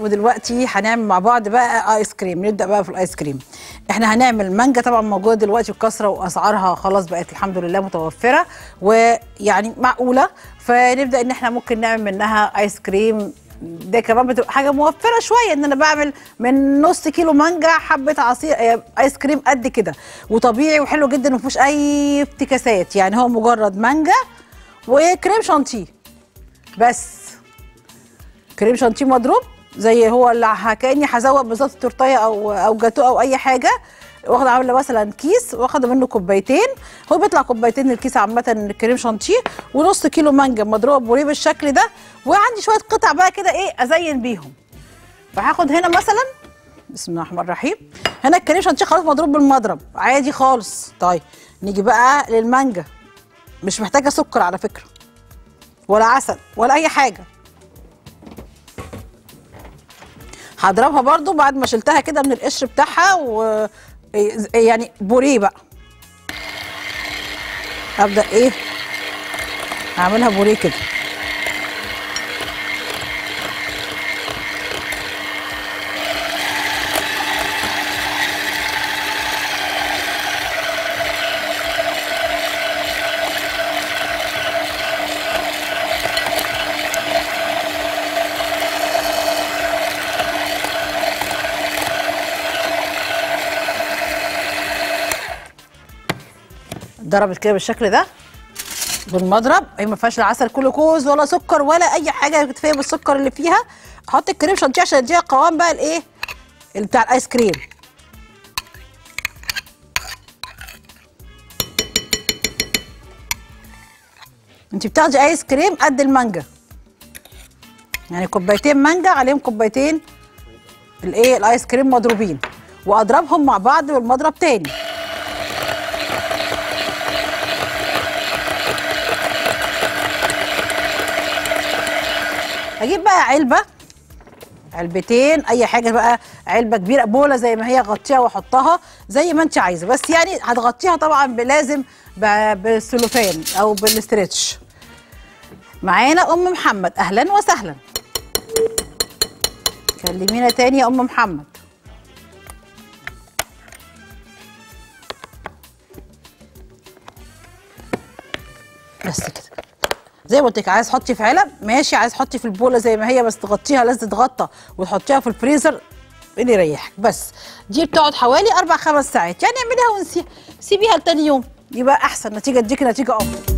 ودلوقتي هنعمل مع بعض بقى ايس كريم نبدا بقى في الايس كريم احنا هنعمل مانجا طبعا موجوده دلوقتي بكثره واسعارها خلاص بقت الحمد لله متوفره ويعني معقوله فنبدا ان احنا ممكن نعمل منها ايس كريم ده كمان بتبقى حاجه موفره شويه ان انا بعمل من نص كيلو مانجا حبه عصير آه، ايس كريم قد كده وطبيعي وحلو جدا وما فيهوش اي افتكاسات يعني هو مجرد مانجا وكريم شانتيه بس كريم شانتيه مضروب زي هو اللي ه- كاني هزوق بالظبط تورتيه او او جاتو او اي حاجه واخده عامله مثلا كيس واخده منه كوبايتين هو بيطلع كوبايتين الكيس عامه كريم شانتيه ونص كيلو مانجا مضروبه بوريه بالشكل ده وعندي شويه قطع بقى كده ايه ازين بيهم فهاخد هنا مثلا بسم الله الرحمن الرحيم هنا الكريم شانتيه خلاص مضروب بالمضرب عادي خالص طيب نيجي بقى للمانجا مش محتاجه سكر على فكره ولا عسل ولا اي حاجه هضربها برضو بعد ما شلتها كده من القشر بتاعها و يعني بوريه بقى ابدا ايه اعملها بوريه كده ضربت كده بالشكل ده بالمضرب هي ما فيهاش لا عسل كلوكوز ولا سكر ولا اي حاجه كفايه بالسكر اللي فيها احط الكريم شانتيه عشان يديها قوام بقى الايه اللي بتاع الايس كريم انت بتاخدي ايس كريم قد المانجا يعني كوبايتين مانجا عليهم كوبايتين الايه الايس كريم مضروبين واضربهم مع بعض بالمضرب تاني اجيب بقى علبه علبتين اي حاجه بقى علبه كبيره بوله زي ما هي غطيها واحطها زي ما انت عايزه بس يعني هتغطيها طبعا لازم بالسلوفان او بالاسترتش معانا ام محمد اهلا وسهلا كلمينا تاني يا ام محمد بس كده زي ما قلت لك عايز تحطي في علب ماشي عايز تحطي في البوله زي ما هي بس تغطيها لازم تتغطى وتحطيها في الفريزر اللي يريحك بس دي بتقعد حوالي اربع خمس ساعات يعني اعمليها ونسيها سيبيها لتاني يوم يبقى احسن نتيجه تديكي نتيجه افضل